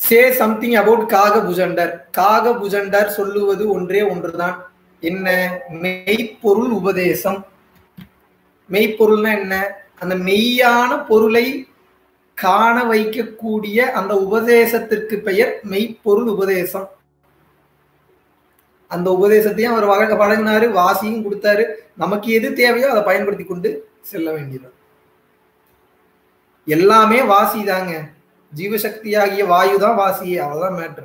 Say something about Kakabhujandar Kakabhujandar சொல்லுவது ஒன்றே ஒன்றுதான் என்ன மெய்ப்பொருள் உபதேசம் மெய்ப்பொருள்னா என்ன அந்த மெய்யான பொருளை காண வைக்கக்கூடிய அந்த உபதேசத்திற்கு பெயர் மெய்ப்பொருள் உபதேசம் அந்த உபதேசத்தையும் அவர் வழங்க வழங்கினாரு வாசியும் கொடுத்தாரு நமக்கு எது தேவையோ அதை பயன்படுத்தி கொண்டு செல்ல வேண்டியது எல்லாமே வாசி தாங்க ஜீவசக்தியாகிய வாயு தான் வாசியே அவ்வளவுதான் மேட்ரு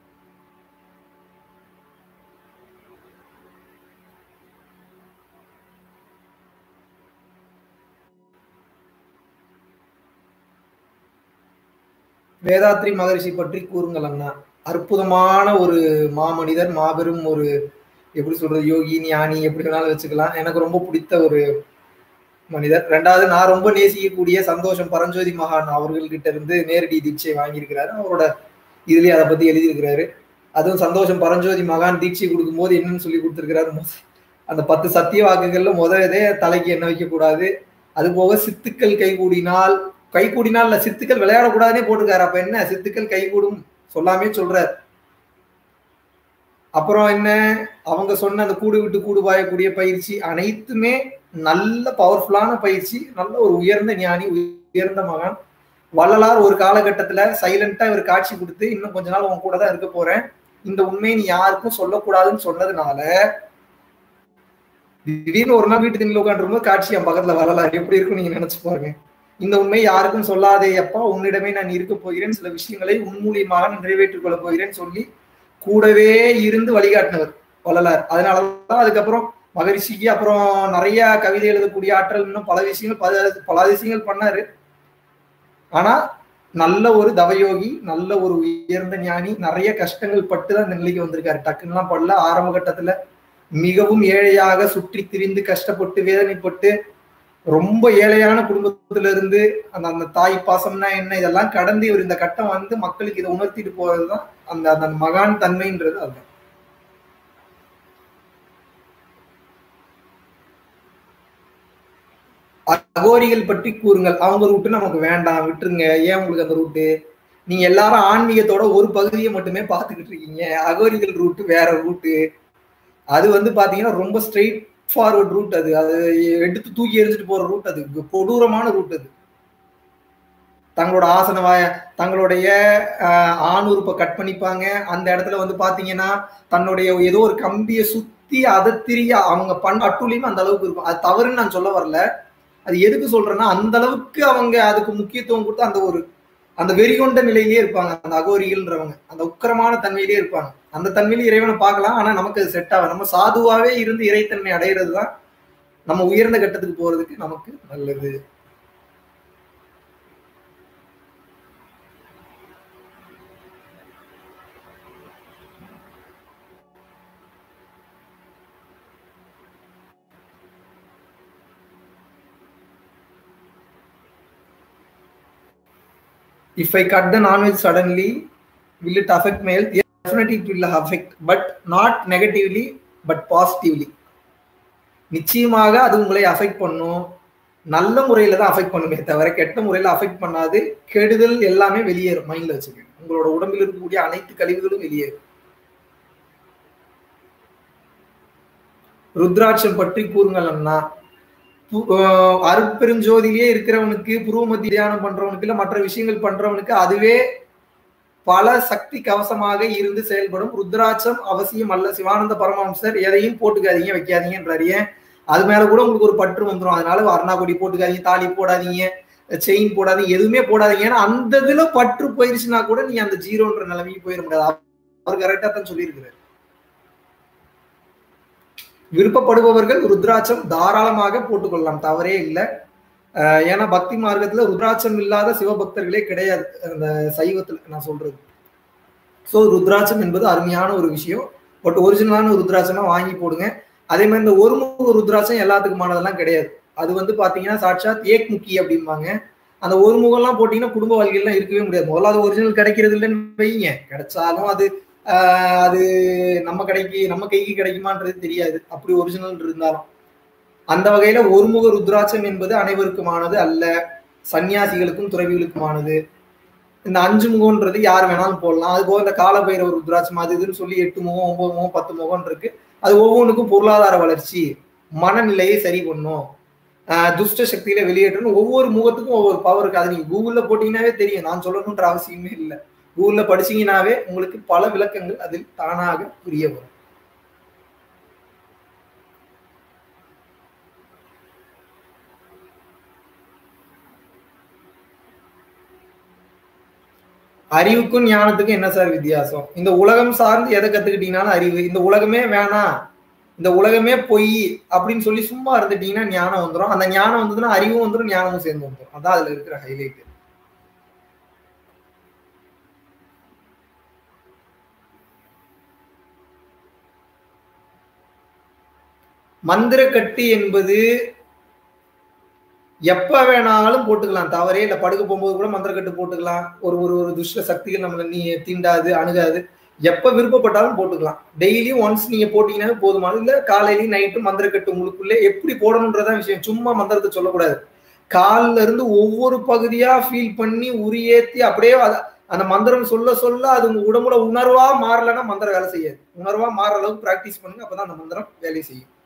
வேதாத்ரி மகரிஷி பற்றி கூறுங்கள் அண்ணா அற்புதமான ஒரு மாமனிதர் மாபெரும் ஒரு எப்படி சொல்றது யோகி ஞானி எப்படி வேணாலும் வச்சுக்கலாம் எனக்கு ரொம்ப பிடித்த ஒரு மனிதர் ரெண்டாவது நான் ரொம்ப நேசிக்கக்கூடிய சந்தோஷம் பரஞ்சோதி மகான் அவர்கள்கிட்ட இருந்து நேரடி தீட்சை வாங்கியிருக்கிறாரு அவரோட இதுலயே அதை பத்தி எழுதியிருக்கிறாரு அதுவும் சந்தோஷம் பரஞ்சோதி மகான் தீட்சை கொடுக்கும்போது என்னன்னு சொல்லி கொடுத்துருக்கிறாரு அந்த பத்து சத்திய வாக்குகள்ல முதலே தலைக்கு எண்ணெய் வைக்கக்கூடாது அது போக சித்துக்கள் கைகூடினால் கைகூடினால் இல்ல சித்துக்கள் விளையாடக்கூடாதுன்னே போட்டிருக்காரு அப்ப என்ன சித்துக்கள் கைகூடும் சொல்லாமே சொல்றாரு அப்புறம் என்ன அவங்க சொன்ன அந்த கூடு விட்டு கூடு பாயக்கூடிய பயிற்சி அனைத்துமே நல்ல பவர்ஃபுல்லான பயிற்சி நல்ல ஒரு உயர்ந்த ஞானி உயர்ந்த மகன் வள்ளலார் ஒரு காலகட்டத்துல சைலண்டா இவர் காட்சி கொடுத்து இன்னும் கொஞ்ச நாள் உன் கூட தான் இருக்க போறேன் இந்த உண்மையை நீ யாருக்கும் சொல்லக்கூடாதுன்னு சொன்னதுனால திடீர்னு ஒரு நாள் வீட்டு திண்ணில் உட்காந்துருக்கும்போது காட்சி என் பக்கத்துல வரலாறு எப்படி இருக்கும் நீங்க நினைச்சு பாருங்க இந்த உண்மை யாருக்கும் சொல்லாதே அப்பா உன்னிடமே நான் இருக்க போகிறேன் சில விஷயங்களை உன் மூலியமாக நான் நிறைவேற்றிக் கொள்ள போகிறேன் சொல்லி கூடவே இருந்து வழிகாட்டினவர் வள்ளலார் அதனாலதான் அதுக்கப்புறம் மகரிஷிக்கு அப்புறம் நிறைய கவிதை எழுதக்கூடிய ஆற்றல் இன்னும் பல விஷயங்கள் பல பல விஷயங்கள் பண்ணாரு ஆனா நல்ல ஒரு தவயோகி நல்ல ஒரு உயர்ந்த ஞானி நிறைய கஷ்டங்கள் பட்டு தான் இந்த நிலைக்கு வந்திருக்காரு டக்குன்னுலாம் படல ஆரம்ப கட்டத்துல மிகவும் ஏழையாக சுற்றி திரிந்து கஷ்டப்பட்டு வேதனைப்பட்டு ரொம்ப ஏழையான குடும்பத்துல இருந்து அந்த அந்த தாய் பாசம்னா என்ன இதெல்லாம் கடந்து இவர் இந்த கட்டம் வந்து மக்களுக்கு இதை உணர்த்திட்டு போறதுதான் அந்த அந்த மகான் தன்மைன்றது அதுதான் அகோரிகள் பற்றி கூறுங்கள் அவங்க ரூட்டு நமக்கு வேண்டாம் விட்டுருங்க ஏன் உங்களுக்கு அந்த ரூட்டு நீங்க எல்லாரும் ஆன்மீகத்தோட ஒரு பகுதியை மட்டுமே பார்த்துக்கிட்டு இருக்கீங்க அகோரிகள் ரூட்டு வேற ரூட்டு அது வந்து பாத்தீங்கன்னா ரொம்ப ஸ்ட்ரெயிட் ஃபார்வர்ட் ரூட் அது அது எடுத்து தூக்கி எரிஞ்சிட்டு போற ரூட் அது கொடூரமான ரூட் அது தங்களோட ஆசன வாய தங்களுடைய ஆண் உறுப்பை கட் பண்ணிப்பாங்க அந்த இடத்துல வந்து பாத்தீங்கன்னா தன்னுடைய ஏதோ ஒரு கம்பியை சுத்தி அதை திரிய அவங்க பண்ண அட்டுலியுமே அந்த அளவுக்கு இருக்கும் அது தவறுன்னு நான் சொல்ல வரல அது எதுக்கு சொல்றேன்னா அந்த அளவுக்கு அவங்க அதுக்கு முக்கியத்துவம் கொடுத்து அந்த ஒரு அந்த வெறிகொண்ட நிலையிலேயே இருப்பாங்க அந்த அகோரிகள்ன்றவங்க அந்த உக்கரமான தன்மையிலேயே இருப்பாங்க அந்த தன்மையில இறைவனை பார்க்கலாம் ஆனா நமக்கு அது செட் ஆகும் நம்ம சாதுவாவே இருந்து இறைத்தன்மை அடையிறது தான் நம்ம உயர்ந்த கட்டத்துக்கு போறதுக்கு நமக்கு நல்லது if I cut the non-veg suddenly, will it affect my health? Yes, definitely it will affect, but not negatively, but positively. நிச்சயமாக அது உங்களை அஃபெக்ட் பண்ணும் நல்ல முறையில தான் அஃபெக்ட் பண்ணுமே தவிர கெட்ட முறையில அஃபெக்ட் பண்ணாது கெடுதல் எல்லாமே வெளியேறும் மைண்ட்ல வச்சுக்கோங்க உங்களோட உடம்பில் இருக்கக்கூடிய அனைத்து கழிவுகளும் வெளியேறும் ருத்ராட்சம் பற்றி கூறுங்கள் அண்ணா அருப்பெருஞ்சோதிலேயே இருக்கிறவனுக்கு புருவமத்தி தியானம் பண்றவனுக்கு இல்ல மற்ற விஷயங்கள் பண்றவனுக்கு அதுவே பல சக்தி கவசமாக இருந்து செயல்படும் ருத்ராட்சம் அவசியம் அல்ல சிவானந்த பரமஹம்சர் எதையும் போட்டுக்காதீங்க வைக்காதீங்கன்றாரு ஏன் அது மேல கூட உங்களுக்கு ஒரு பற்று வந்துடும் அதனால அருணாகொடி போட்டுக்காதீங்க தாலி போடாதீங்க செயின் போடாதீங்க எதுவுமே போடாதீங்க ஏன்னா அந்த இதுல பற்று போயிருச்சுன்னா கூட நீ அந்த ஜீரோன்ற நிலைமைக்கு போயிட முடியாது அவர் கரெக்டா தான் சொல்லியிருக்கிறார் விருப்பப்படுபவர்கள் ருத்ராட்சம் தாராளமாக போட்டுக்கொள்ளலாம் தவறே இல்லை ஏன்னா பக்தி மார்க்கத்துல ருத்ராட்சம் இல்லாத சிவபக்தர்களே கிடையாது அந்த சைவத்துல நான் சொல்றது ஸோ ருத்ராட்சம் என்பது அருமையான ஒரு விஷயம் பட் ஒரிஜினலான ருத்ராட்சமா வாங்கி போடுங்க அதே மாதிரி இந்த ஒருமுக ருத்ராட்சம் எல்லாத்துக்குமானதெல்லாம் கிடையாது அது வந்து பாத்தீங்கன்னா சாட்சாத் ஏக் முக்கி அப்படிம்பாங்க அந்த ஒரு முகம்லாம் போட்டீங்கன்னா குடும்ப வாழ்க்கையெல்லாம் இருக்கவே முடியாது முதல்ல அது ஒரிஜினல் கிடைக்கிறது இல்லைன்னு வைங்க கிடைச்சாலும் அது அது நம்ம கடைக்கு நம்ம கைக்கு கிடைக்குமான்றது தெரியாது அப்படி ஒரிஜினல் இருந்தாலும் அந்த வகையில ஒருமுக ருத்ராட்சம் என்பது அனைவருக்குமானது அல்ல சன்னியாசிகளுக்கும் துறவிகளுக்குமானது இந்த அஞ்சு முகம்ன்றது யார் வேணாலும் போடலாம் அது போக இந்த காலபைரவர் ருத்ராட்சம் அது இதுன்னு சொல்லி எட்டு முகம் ஒன்பது முகம் பத்து முகம் இருக்கு அது ஒவ்வொன்றுக்கும் பொருளாதார வளர்ச்சி மனநிலையை சரி பண்ணும் ஆஹ் துஷ்ட சக்தியில வெளியேற்றணும் ஒவ்வொரு முகத்துக்கும் ஒவ்வொரு பவர் இருக்கு அது நீங்க கூகுள்ல போட்டீங்கன்னாவே தெரியும் நான் சொல்லணுன்ற அவசியமே இல்லை கூகுள்ல படிச்சீங்கன்னாவே உங்களுக்கு பல விளக்கங்கள் அதில் தானாக புரிய வரும் அறிவுக்கும் ஞானத்துக்கும் என்ன சார் வித்தியாசம் இந்த உலகம் சார்ந்து எதை கத்துக்கிட்டீங்கனாலும் அறிவு இந்த உலகமே வேணாம் இந்த உலகமே பொய் அப்படின்னு சொல்லி சும்மா இருந்துட்டீங்கன்னா ஞானம் வந்துடும் அந்த ஞானம் வந்ததுன்னா அறிவும் வந்துடும் ஞானமும் சேர்ந்து வந்துடும் அதான் அதுல இருக்கிற ஹைலைட் மந்திரக்கட்டு என்பது எப்ப வேணாலும் போட்டுக்கலாம் தவறே இல்லை படுக்க போகும்போது கூட மந்திரக்கட்டு போட்டுக்கலாம் ஒரு ஒரு ஒரு துஷ்ட சக்திகள் நம்மளை நீ தீண்டாது அணுகாது எப்ப விருப்பப்பட்டாலும் போட்டுக்கலாம் டெய்லியும் ஒன்ஸ் நீங்க போட்டீங்கன்னா போதுமானது இல்ல காலையிலயும் நைட்டும் மந்திரக்கட்டு உங்களுக்குள்ளே எப்படி போடணுன்றதான் விஷயம் சும்மா மந்திரத்தை சொல்லக்கூடாது கால்ல இருந்து ஒவ்வொரு பகுதியா ஃபீல் பண்ணி உரியேத்தி அப்படியே அந்த மந்திரம் சொல்ல சொல்ல அது உங்க உடம்புல உணர்வா மாறலன்னா மந்திரம் வேலை செய்யாது உணர்வா மாற அளவுக்கு பிராக்டிஸ் பண்ணுங்க அப்பதான் அந்த மந்திரம் வேலை செய்யும்